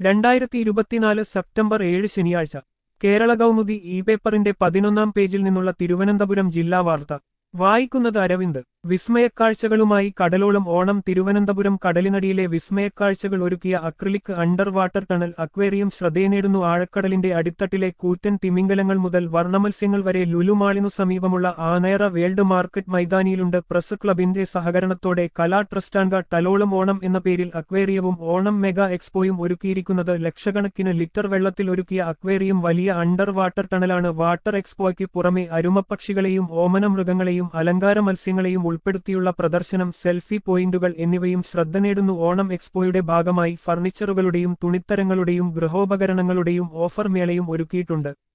രണ്ടായിരത്തി ഇരുപത്തിനാല് സെപ്റ്റംബർ ഏഴ് ശനിയാഴ്ച കേരള കൗമുദി ഇ പേപ്പറിന്റെ പതിനൊന്നാം പേജിൽ നിന്നുള്ള തിരുവനന്തപുരം ജില്ലാ വാർത്ത വായിക്കുന്നത് അരവിന്ദ് വിസ്മയക്കാഴ്ചകളുമായി കടലോളം ഓണം തിരുവനന്തപുരം കടലിനടിയിലെ വിസ്മയക്കാഴ്ചകൾ ഒരുക്കിയ acrylic under water tunnel aquarium ശ്രദ്ധേയനേടുന്നു ആഴക്കടലിന്റെ അടിത്തട്ടിലെ കൂറ്റൻ തിമിംഗലങ്ങൾ മുതൽ വർണ്ണമത്സ്യങ്ങൾ വരെ ലുലുമാളിനു സമീപമുള്ള ആനയറ വേൾഡ് മാർക്കറ്റ് മൈതാനിയിലുണ്ട് പ്രസ് ക്ലബിന്റെ സഹകരണത്തോടെ കലാ ട്രസ്റ്റാൻഗ ടലോളം ഓണം എന്ന പേരിൽ അക്വേറിയവും ഓണം മെഗാ എക്സ്പോയും ഒരുക്കിയിരിക്കുന്നത് ലക്ഷക്കണക്കിന് ലിറ്റർ വെള്ളത്തിൽ ഒരുക്കിയ അക്വേറിയം വലിയ അണ്ടർ വാട്ടർ ടണലാണ് വാട്ടർ എക്സ്പോയ്ക്ക് പുറമെ അരുമപ്പക്ഷികളെയും ഓമന മൃഗങ്ങളെയും അലങ്കാര മത്സ്യങ്ങളെയും ഉൾപ്പെടുത്തിയുള്ള പ്രദർശനം സെൽഫി പോയിന്റുകൾ എന്നിവയും ശ്രദ്ധ നേടുന്നു ഓണം എക്സ്പോയുടെ ഭാഗമായി ഫർണിച്ചറുകളുടെയും തുണിത്തരങ്ങളുടെയും ഗൃഹോപകരണങ്ങളുടെയും ഓഫർ മേളയും ഒരുക്കിയിട്ടുണ്ട്